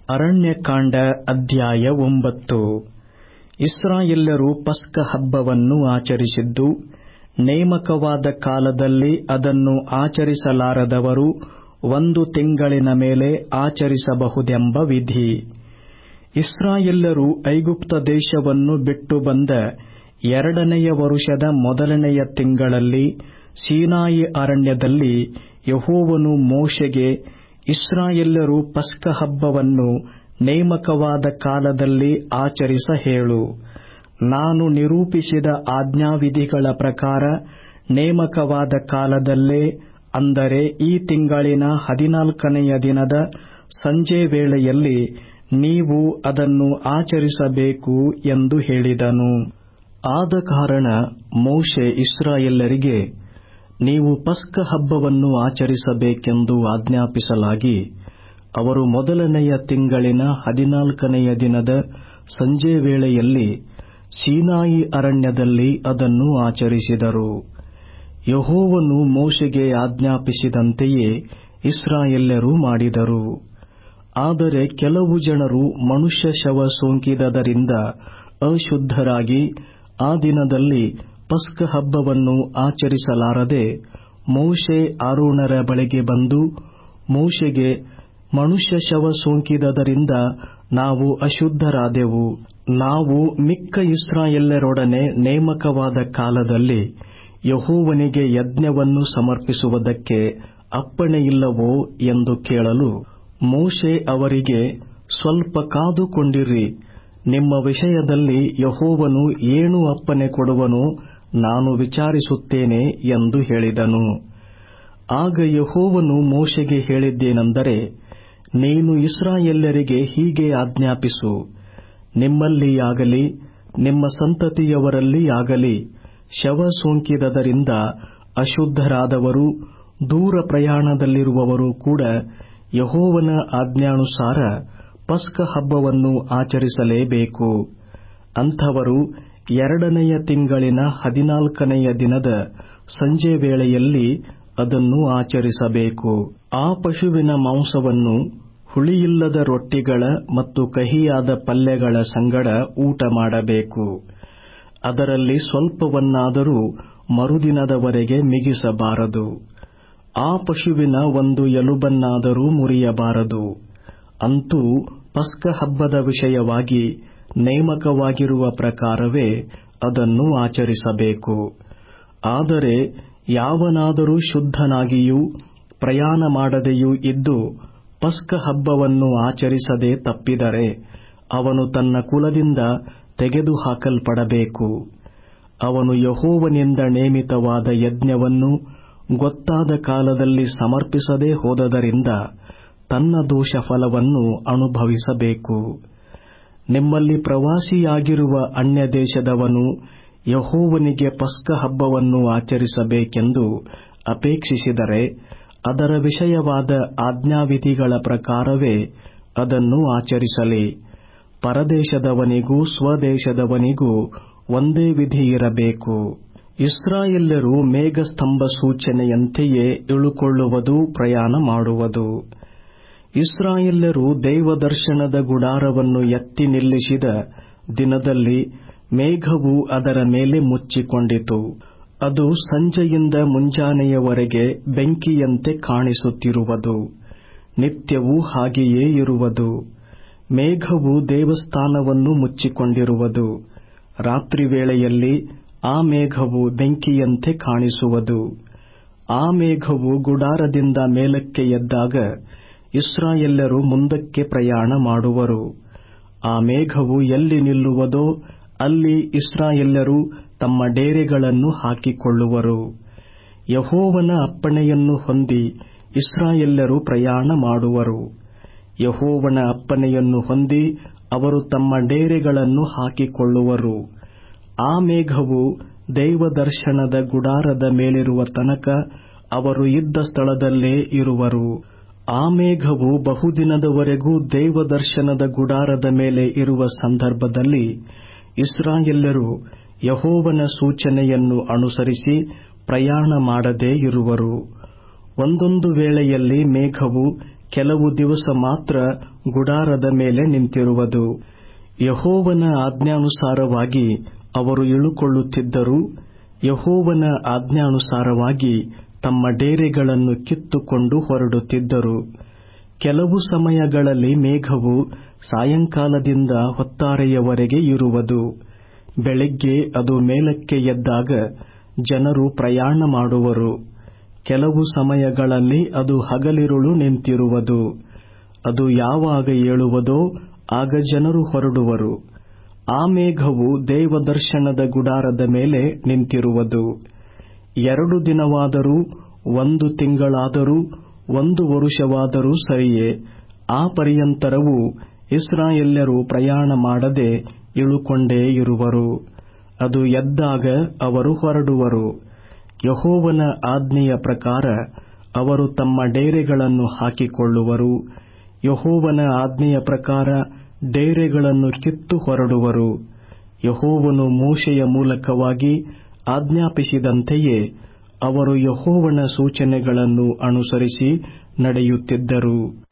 ಅರಣ್ಯಕಾಂಡ ಅಧ್ಯಾಯ ಒಂಬತ್ತು ಇಸ್ರಾಯೇಲ್ಯರು ಪಸ್ಕ ಹಬ್ಬವನ್ನು ಆಚರಿಸಿದ್ದು ನೇಮಕವಾದ ಕಾಲದಲ್ಲಿ ಅದನ್ನು ಆಚರಿಸಲಾರದವರು ಒಂದು ತಿಂಗಳಿನ ಮೇಲೆ ಆಚರಿಸಬಹುದೆಂಬ ವಿಧಿ ಇಸ್ರಾಯೇಲ್ಯರು ಐಗುಪ್ತ ದೇಶವನ್ನು ಬಿಟ್ಟು ಬಂದ ಎರಡನೆಯ ವರುಷದ ಮೊದಲನೆಯ ತಿಂಗಳಲ್ಲಿ ಸೀನಾಯಿ ಅರಣ್ಯದಲ್ಲಿ ಯೆಹೋವನು ಮೋಶೆಗೆ ಇಸ್ರಾಯೇಲ್ಯರು ಪಸ್ಕ ಹಬ್ಬವನ್ನು ನೇಮಕವಾದ ಕಾಲದಲ್ಲಿ ಆಚರಿಸ ಹೇಳು ನಾನು ನಿರೂಪಿಸಿದ ಆಜ್ಞಾವಿಧಿಗಳ ಪ್ರಕಾರ ನೇಮಕವಾದ ಕಾಲದಲ್ಲೇ ಅಂದರೆ ಈ ತಿಂಗಳಿನ ಹದಿನಾಲ್ಕನೆಯ ದಿನದ ಸಂಜೆ ವೇಳೆಯಲ್ಲಿ ನೀವು ಅದನ್ನು ಆಚರಿಸಬೇಕು ಎಂದು ಹೇಳಿದನು ಆದಕಾರಣ ಮೋಶೆ ಇಸ್ರಾಯೇಲ್ಯರಿಗೆ ನೀವು ಪಸ್ಕ ಹಬ್ಬವನ್ನು ಆಚರಿಸಬೇಕೆಂದು ಆಜ್ಞಾಪಿಸಲಾಗಿ ಅವರು ಮೊದಲನೆಯ ತಿಂಗಳಿನ ಹದಿನಾಲ್ಕನೆಯ ದಿನದ ಸಂಜೆ ವೇಳೆಯಲ್ಲಿ ಸೀನಾಯಿ ಅರಣ್ಯದಲ್ಲಿ ಅದನ್ನು ಆಚರಿಸಿದರು ಯೆಹೋವನು ಮೋಶೆಗೆ ಆಜ್ಞಾಪಿಸಿದಂತೆಯೇ ಇಸ್ರಾಯೇಲ್ಯರು ಮಾಡಿದರು ಆದರೆ ಕೆಲವು ಜನರು ಮನುಷ್ಯ ಶವ ಸೋಂಕಿದದರಿಂದ ಅಶುದ್ಧರಾಗಿ ಆ ದಿನದಲ್ಲಿ ಪಸ್ಕ ಹಬ್ಬವನ್ನು ಆಚರಿಸಲಾರದೆ ಮೋಶೆ ಆರೋನರ ಬಳಿಗೆ ಬಂದು ಮೋಶೆಗೆ ಮನುಷ್ಯ ಶವ ಸೋಂಕಿದದರಿಂದ ನಾವು ಅಶುದ್ಧರಾದೆವು ನಾವು ಮಿಕ್ಕ ಇಸ್ರಾಯೇಲ್ಯರೊಡನೆ ನೇಮಕವಾದ ಕಾಲದಲ್ಲಿ ಯೆಹೋವನಿಗೆ ಯಜ್ಞವನ್ನು ಸಮರ್ಪಿಸುವುದಕ್ಕೆ ಅಪ್ಪಣೆಯಿಲ್ಲವೋ ಎಂದು ಕೇಳಲು ಮೋಶೆ ಅವರಿಗೆ ಸ್ವಲ್ಪ ಕಾದುಕೊಂಡಿರಿ ನಿಮ್ಮ ವಿಷಯದಲ್ಲಿ ಯೆಹೋವನು ಏನು ಅಪ್ಪಣೆ ಕೊಡುವನೋ ನಾನು ವಿಚಾರಿಸುತ್ತೇನೆ ಎಂದು ಹೇಳಿದನು ಆಗ ಯೆಹೋವನು ಮೋಶೆಗೆ ಹೇಳಿದ್ದೇನೆಂದರೆ ನೀನು ಇಸ್ರಾಯೇಲ್ಯರಿಗೆ ಹೀಗೆ ಆಜ್ಞಾಪಿಸು ನಿಮ್ಮಲ್ಲಿಯಾಗಲಿ ನಿಮ್ಮ ಸಂತತಿಯವರಲ್ಲಿಯಾಗಲಿ ಶವ ಸೋಂಕಿದದರಿಂದ ಅಶುದ್ಧರಾದವರು ದೂರ ಪ್ರಯಾಣದಲ್ಲಿರುವವರು ಕೂಡ ಯೆಹೋವನ ಆಜ್ಞಾನುಸಾರ ಪಸ್ಕ ಹಬ್ಬವನ್ನು ಆಚರಿಸಲೇಬೇಕು ಅಂಥವರು ಎರಡನೆಯ ತಿಂಗಳಿನ ಹದಿನಾಲ್ಕನೆಯ ದಿನದ ಸಂಜೆ ವೇಳೆಯಲ್ಲಿ ಅದನ್ನು ಆಚರಿಸಬೇಕು ಆ ಪಶುವಿನ ಮಾಂಸವನ್ನು ಹುಳಿಯಿಲ್ಲದ ರೊಟ್ಟಿಗಳ ಮತ್ತು ಕಹಿಯಾದ ಪಲ್ಯಗಳ ಸಂಗಡ ಊಟ ಮಾಡಬೇಕು ಅದರಲ್ಲಿ ಸ್ವಲ್ಪವನ್ನಾದರೂ ಮರುದಿನದವರೆಗೆ ಮಿಗಿಸಬಾರದು ಆ ಪಶುವಿನ ಒಂದು ಎಲುಬನ್ನಾದರೂ ಮುರಿಯಬಾರದು ಅಂತೂ ಪಸ್ಕ ಹಬ್ಬದ ವಿಷಯವಾಗಿ ನೇಮಕವಾಗಿರುವ ಪ್ರಕಾರವೇ ಅದನ್ನು ಆಚರಿಸಬೇಕು ಆದರೆ ಯಾವನಾದರೂ ಶುದ್ಧನಾಗಿಯೂ ಪ್ರಯಾಣ ಮಾಡದೆಯೂ ಇದ್ದು ಪಸ್ಕ ಹಬ್ಬವನ್ನು ಆಚರಿಸದೆ ತಪ್ಪಿದರೆ ಅವನು ತನ್ನ ಕುಲದಿಂದ ತೆಗೆದುಹಾಕಲ್ಪಡಬೇಕು ಅವನು ಯಹೋವನಿಂದ ನೇಮಿತವಾದ ಯಜ್ಞವನ್ನು ಗೊತ್ತಾದ ಕಾಲದಲ್ಲಿ ಸಮರ್ಪಿಸದೆ ಹೋದದರಿಂದ ತನ್ನ ದೋಷ ಫಲವನ್ನು ಅನುಭವಿಸಬೇಕು ನಿಮ್ಮಲ್ಲಿ ಪ್ರವಾಸಿಯಾಗಿರುವ ಅನ್ಯ ದೇಶದವನು ಯಹೋವನಿಗೆ ಪಸ್ಕ ಹಬ್ಬವನ್ನು ಆಚರಿಸಬೇಕೆಂದು ಅಪೇಕ್ಷಿಸಿದರೆ ಅದರ ವಿಷಯವಾದ ಆಜ್ಞಾವಿಧಿಗಳ ಪ್ರಕಾರವೇ ಅದನ್ನು ಆಚರಿಸಲಿ ಪರದೇಶದವನಿಗೂ ಸ್ವದೇಶದವನಿಗೂ ಒಂದೇ ವಿಧಿ ಇರಬೇಕು ಇಸ್ರಾಯೇಲ್ಯರು ಮೇಘಸ್ತಂಭ ಸೂಚನೆಯಂತೆಯೇ ಇಳುಕೊಳ್ಳುವುದು ಪ್ರಯಾಣ ಮಾಡುವುದು ಇಸ್ರಾಯೇಲ್ಯರು ದೇವದರ್ಶನದ ಗುಡಾರವನ್ನು ಎತ್ತಿ ನಿಲ್ಲಿಸಿದ ದಿನದಲ್ಲಿ ಮೇಘವು ಅದರ ಮೇಲೆ ಮುಚ್ಚಿಕೊಂಡಿತು ಅದು ಸಂಜೆಯಿಂದ ಮುಂಜಾನೆಯವರೆಗೆ ಬೆಂಕಿಯಂತೆ ಕಾಣಿಸುತ್ತಿರುವುದು ನಿತ್ಯವೂ ಹಾಗೆಯೇ ಇರುವುದು ಮೇಘವು ದೇವಸ್ಥಾನವನ್ನು ಮುಚ್ಚಿಕೊಂಡಿರುವುದು ರಾತ್ರಿ ವೇಳೆಯಲ್ಲಿ ಆ ಮೇಘವು ಬೆಂಕಿಯಂತೆ ಕಾಣಿಸುವುದು ಆ ಮೇಘವು ಗುಡಾರದಿಂದ ಮೇಲಕ್ಕೆ ಎದ್ದಾಗ ಇಸ್ರಾಯೇಲ್ಯರು ಮುಂದಕ್ಕೆ ಪ್ರಯಾಣ ಮಾಡುವರು ಆ ಮೇಘವು ಎಲ್ಲಿ ನಿಲ್ಲುವುದೋ ಅಲ್ಲಿ ಇಸ್ರಾಯೇಲ್ಯರು ತಮ್ಮ ಡೇರೆಗಳನ್ನು ಹಾಕಿಕೊಳ್ಳುವರು ಯಹೋವನ ಅಪ್ಪಣೆಯನ್ನು ಹೊಂದಿ ಇಸ್ರಾಯೇಲ್ಯರು ಪ್ರಯಾಣ ಮಾಡುವರು ಯಹೋವನ ಅಪ್ಪಣೆಯನ್ನು ಹೊಂದಿ ಅವರು ತಮ್ಮ ಡೇರೆಗಳನ್ನು ಹಾಕಿಕೊಳ್ಳುವರು ಆ ಮೇಘವು ದೇವದರ್ಶನದ ಗುಡಾರದ ಮೇಲಿರುವ ತನಕ ಅವರು ಇದ್ದ ಸ್ಥಳದಲ್ಲೇ ಇರುವರು ಆ ಮೇಘವು ಬಹುದಿನದವರೆಗೂ ದೇವದರ್ಶನದ ಗುಡಾರದ ಮೇಲೆ ಇರುವ ಸಂದರ್ಭದಲ್ಲಿ ಇಸ್ರಾಯೇಲ್ಯರು ಯಹೋವನ ಸೂಚನೆಯನ್ನು ಅನುಸರಿಸಿ ಪ್ರಯಾಣ ಮಾಡದೇ ಇರುವರು ಒಂದೊಂದು ವೇಳೆಯಲ್ಲಿ ಮೇಘವು ಕೆಲವು ದಿವಸ ಮಾತ್ರ ಗುಡಾರದ ಮೇಲೆ ನಿಂತಿರುವುದು ಯಹೋವನ ಆಜ್ಞಾನುಸಾರವಾಗಿ ಅವರು ಇಳುಕೊಳ್ಳುತ್ತಿದ್ದರು ಯಹೋವನ ಆಜ್ಞಾನುಸಾರವಾಗಿ ತಮ್ಮ ಡೇರೆಗಳನ್ನು ಕಿತ್ತುಕೊಂಡು ಹೊರಡುತ್ತಿದ್ದರು ಕೆಲವು ಸಮಯಗಳಲ್ಲಿ ಮೇಘವು ಸಾಯಂಕಾಲದಿಂದ ಹೊತ್ತಾರೆಯವರೆಗೆ ಇರುವುದು ಬೆಳಿಗ್ಗೆ ಅದು ಮೇಲಕ್ಕೆ ಎದ್ದಾಗ ಜನರು ಪ್ರಯಾಣ ಮಾಡುವರು ಕೆಲವು ಸಮಯಗಳಲ್ಲಿ ಅದು ಹಗಲಿರುಳು ನಿಂತಿರುವುದು ಅದು ಯಾವಾಗ ಏಳುವುದೋ ಆಗ ಜನರು ಹೊರಡುವರು ಆ ಮೇಘವು ದೇವದರ್ಶನದ ಗುಡಾರದ ಮೇಲೆ ನಿಂತಿರುವುದು ಎರಡು ದಿನವಾದರೂ ಒಂದು ತಿಂಗಳಾದರೂ ಒಂದು ವರುಷವಾದರೂ ಸರಿಯೇ ಆ ಪರ್ಯಂತರವೂ ಇಸ್ರಾಯೇಲ್ಯರು ಪ್ರಯಾಣ ಮಾಡದೆ ಇಳುಕೊಂಡೇ ಇರುವರು ಅದು ಎದ್ದಾಗ ಅವರು ಹೊರಡುವರು ಯಹೋವನ ಆಜ್ಞೆಯ ಪ್ರಕಾರ ಅವರು ತಮ್ಮ ಡೇರೆಗಳನ್ನು ಹಾಕಿಕೊಳ್ಳುವರು ಯಹೋವನ ಆಜ್ಞೆಯ ಪ್ರಕಾರ ಡೇರೆಗಳನ್ನು ಕಿತ್ತು ಹೊರಡುವರು ಯಹೋವನು ಮೋಶೆಯ ಮೂಲಕವಾಗಿ ಆಜ್ಞಾಪಿಸಿದಂತೆಯೇ ಅವರು ಯಹೋವನ ಸೂಚನೆಗಳನ್ನು ಅನುಸರಿಸಿ ನಡೆಯುತ್ತಿದ್ದರು